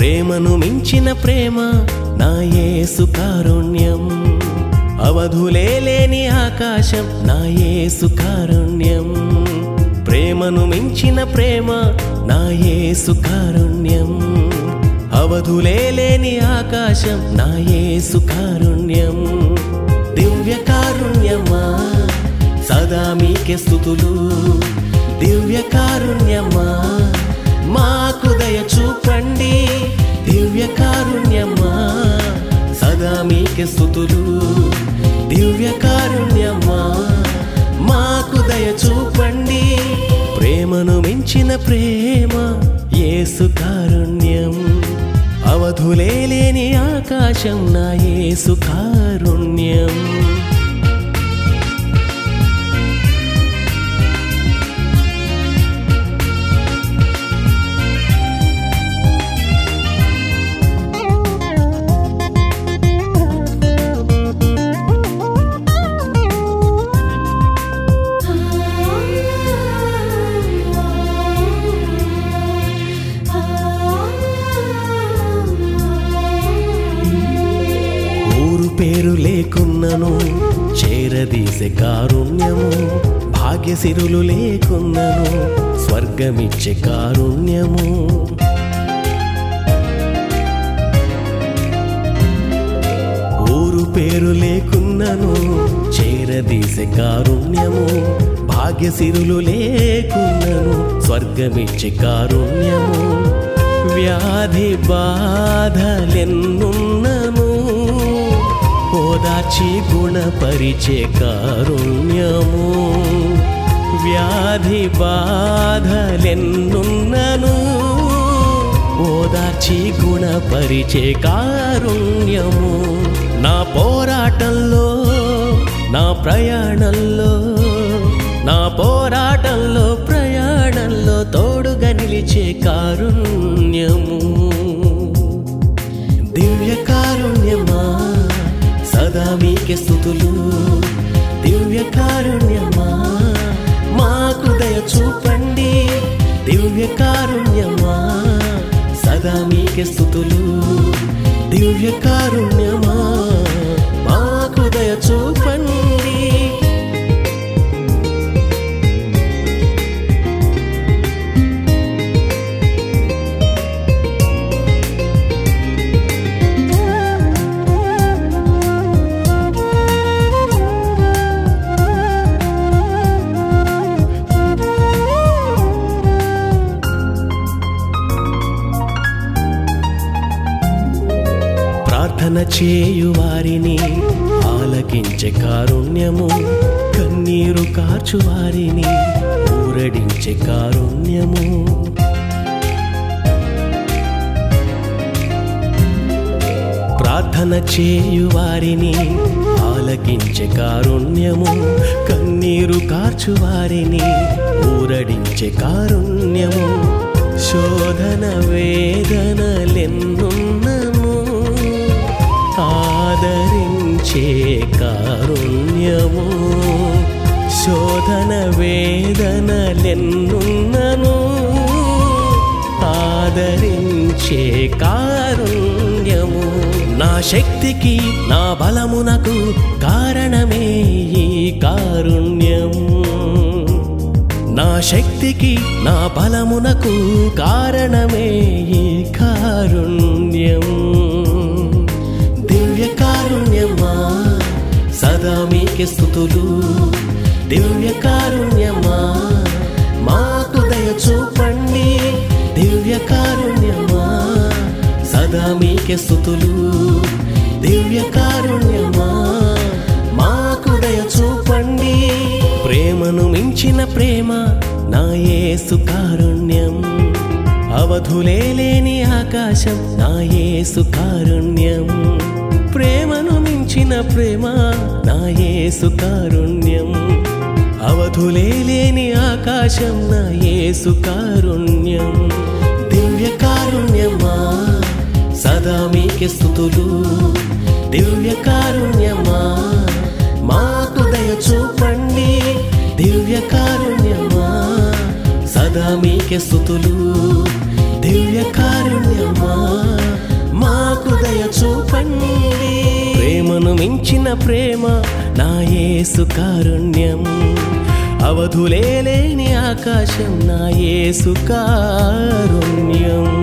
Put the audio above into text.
ప్రేమను మించిన ప్రేమ నా యేసు కారుణ్యం అవధులే లేని ఆకాశం నా యేసు కారుణ్యం ప్రేమను మించిన ప్రేమ నా యేసు కారుణ్యం అవధులే లేని ఆకాశం నా యేసు కారుణ్యం దివ్య కారుణ్యమా సదా మీకే స్థుతులు దివ్య కారుణ్యమా మాకు దయ చూపండి దివ్య కారుణ్యమా సదా మీకే స్థుతులు దివ్య కారుణ్యమా మాకు దయ చూపండి ప్రేమను మించిన ప్రేమ యేసు కారుణ్యం అవధులే లేని ఆకాశం నా యేసు కారుణ్యం ఊరు పేరు లేకున్నను చేరదీసే కారుణ్యము భాగ్యసిరులు లేకున్నను స్వర్గమిచ్చే కారుణ్యము ఊరు పేరు లేకున్నను చేరదీసే కారుణ్యము భాగ్యసిరులు లేకున్నను స్వర్గమిచ్చే కారుణ్యము వ్యాధి బాధలెన్నున్నను ఓదార్చి గుణపరిచే కారుణ్యము వ్యాధి బాధలెన్నున్నను ఓదార్చి గుణపరిచే కారుణ్యము నా పోరాటంలో నా ప్రయాణంలో నా పోరాటంలో ప్రయాణంలో తోడుగా నిలిచే కారుణ్యము దివ్య కారుణ్యమా సదా మీకే స్థుతులు దివ్య కారుణ్యమా మాకు దయ చూపండి దివ్య కారుణ్యమా సదా మీకే స్థుతులు దివ్య కారుణ్యమా మాకు దయ చూపండి ప్రార్థన చేయు వారిని ఆలకించే కారుణ్యము కన్నీరు కార్చు వారిని ఊరడించే కారుణ్యము ప్రార్థన చేయు వారిని ఆలకించే కారుణ్యము కన్నీరు కార్చు వారిని ఊరడించే కారుణ్యము శోధన వేదనలెన్నున్నను ఆదరించే కారుణ్యము శోధన వేదనలెన్నున్నను ఆదరించే కారుణ్యము నా శక్తికి నా బలమునకు కారణమే ఈ కారుణ్యం నా శక్తికి నా బలమునకు కారణమే ఈ కారుణ్యం దివ్య కారుణ్యమా సదా మీకే స్థుతులు దివ్య కారుణ్యమా మాకు దయ చూపండి దివ్య కారుణ్యమా సదా మీకే స్థుతులు దివ్య కారుణ్యమా మాకు దయ చూపండి ప్రేమను మించిన ప్రేమ నా యేసు కారుణ్యం అవధులే లేని ఆకాశం నా యేసు కారుణ్యం ప్రేమను మించిన ప్రేమ నా యేసు కారుణ్యం అవధులే లేని ఆకాశం నా యేసు కారుణ్యం దివ్య కారుణ్యమా సదా మీకే స్థుతులు దివ్య కారుణ్యమా మాకు దయ చూపండి దివ్య కారుణ్యమా సదా మీకే స్థుతులు దివ్య కారుణ్యమా మాకు దయ చూపండి ప్రేమను మించిన ప్రేమ నా యేసు కారుణ్యం అవధులేని ఆకాశం నా యేసు కారుణ్యం